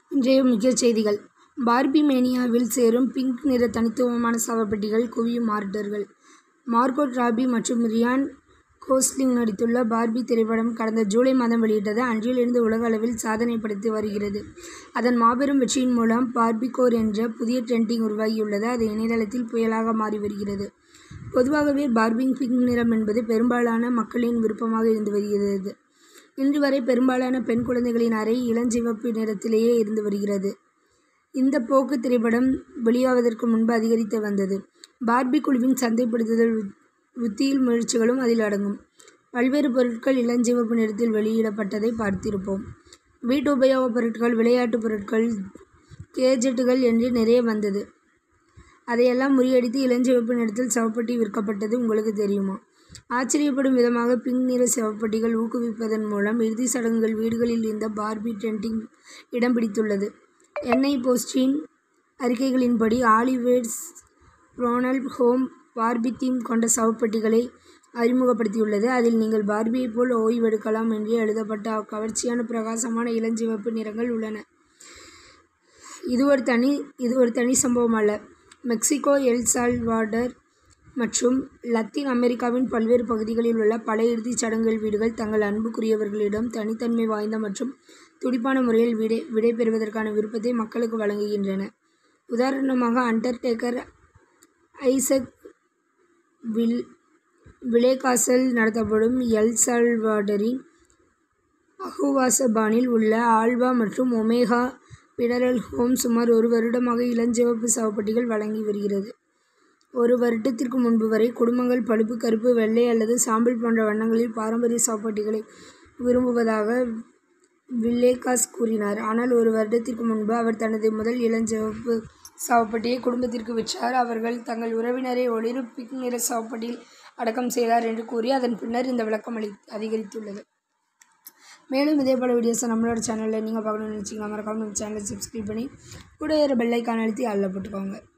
இன்றைய முக்கிய செய்திகள் பார்பி மேனியாவில் சேரும் பிங்க் நிற தனித்துவமான சவப்பெட்டிகள் குவியும் ஆர்டர்கள் மார்கோட் ராபி மற்றும் ரியான் கோஸ்லிங் நடித்துள்ள பார்பி திரைப்படம் கடந்த ஜூலை மாதம் வெளியிட்டது அன்றிலிருந்து உலக அளவில் சாதனை படைத்து வருகிறது அதன் மாபெரும் வெற்றியின் மூலம் பார்பிகோர் என்ற புதிய ட்ரெண்டிங் உருவாகியுள்ளது அது இணையதளத்தில் புயலாக மாறி வருகிறது பொதுவாகவே பார்பிங் பிங்க் நிறம் என்பது பெரும்பாலான மக்களின் விருப்பமாக இருந்து வருகிறது இன்று வரை பெரும்பாலான பெண் குழந்தைகளின் அறை இளஞ்சிவப்பு நிறத்திலேயே இருந்து வருகிறது இந்த போக்கு திரைப்படம் வெளியாவதற்கு முன்பு அதிகரித்து வந்தது பார்பி குழுவின் சந்தைப்படுத்துதல் உத்தியில் முயற்சிகளும் அதில் அடங்கும் பல்வேறு பொருட்கள் இளஞ்சிவப்பு நிறத்தில் வெளியிடப்பட்டதை பார்த்திருப்போம் வீட்டு உபயோகப் பொருட்கள் விளையாட்டுப் பொருட்கள் கேஜெட்டுகள் என்று நிறைய வந்தது அதையெல்லாம் முறியடித்து இளஞ்சிவப்பு நிறத்தில் சவப்பெட்டி விற்கப்பட்டது உங்களுக்கு தெரியுமா ஆச்சரியப்படும் விதமாக பிங்க் நிற சிவப்பெட்டிகள் ஊக்குவிப்பதன் மூலம் இறுதி சடங்குகள் வீடுகளில் இருந்த பார்பி ட்ரெண்டிங் இடம் பிடித்துள்ளது எண்ணெய் போஸ்டின் அறிக்கைகளின்படி ஆலிவேட்ஸ் ரோனல்ட் ஹோம் பார்பி தீம் கொண்ட சவப்பெட்டிகளை அறிமுகப்படுத்தியுள்ளது அதில் நீங்கள் பார்பியைப் போல் ஓய்வெடுக்கலாம் என்று எழுதப்பட்ட கவர்ச்சியான பிரகாசமான இளஞ்சிவப்பு நிறங்கள் உள்ளன இது ஒரு தனி இது ஒரு தனி சம்பவம் அல்ல மெக்சிகோ எல் சால்வாடர் மற்றும் லத்தீன் அமெரிக்காவின் பல்வேறு பகுதிகளில் உள்ள பல இறுதிச் சடங்குகள் வீடுகள் தங்கள் அன்புக்குரியவர்களிடம் தனித்தன்மை வாய்ந்த மற்றும் துடிப்பான முறையில் விடை விடை பெறுவதற்கான விருப்பத்தை மக்களுக்கு வழங்குகின்றன உதாரணமாக அண்டர்டேக்கர் ஐசக் வில் விலேகாசல் நடத்தப்படும் எல் சால்வாடரின் அகுவாசபானில் உள்ள ஆல்வா மற்றும் ஒமேகா பினரல் ஹோம் சுமார் ஒரு வருடமாக இளஞ்சிவப்பு சவப்பெட்டிகள் வழங்கி வருகிறது ஒரு வருடத்திற்கு முன்பு வரை குடும்பங்கள் பழுப்பு கருப்பு வெள்ளை அல்லது சாம்பல் போன்ற வண்ணங்களில் பாரம்பரிய சவப்பெட்டிகளை விரும்புவதாக வில்லேகாஸ் கூறினார் ஆனால் ஒரு வருடத்திற்கு முன்பு அவர் தனது முதல் இளஞ்சிவப்பு சவப்பெட்டியை குடும்பத்திற்கு விற்றார் அவர்கள் தங்கள் உறவினரை ஒளிரும் பிங்க் நிற சவப்பெட்டியில் அடக்கம் செய்தார் என்று கூறி அதன் பின்னர் இந்த விளக்கம் அளி அதிகரித்துள்ளது மேலும் இதே போல வீடியோஸை நம்மளோட சேனலில் நீங்கள் பார்க்கணும்னு நினச்சிங்கன்னா மறக்காம நம்ம சேனலை சப்ஸ்கிரைப் பண்ணி கூட பெல் ஐக்கான் அழுத்தி அதில் போட்டுக்கோங்க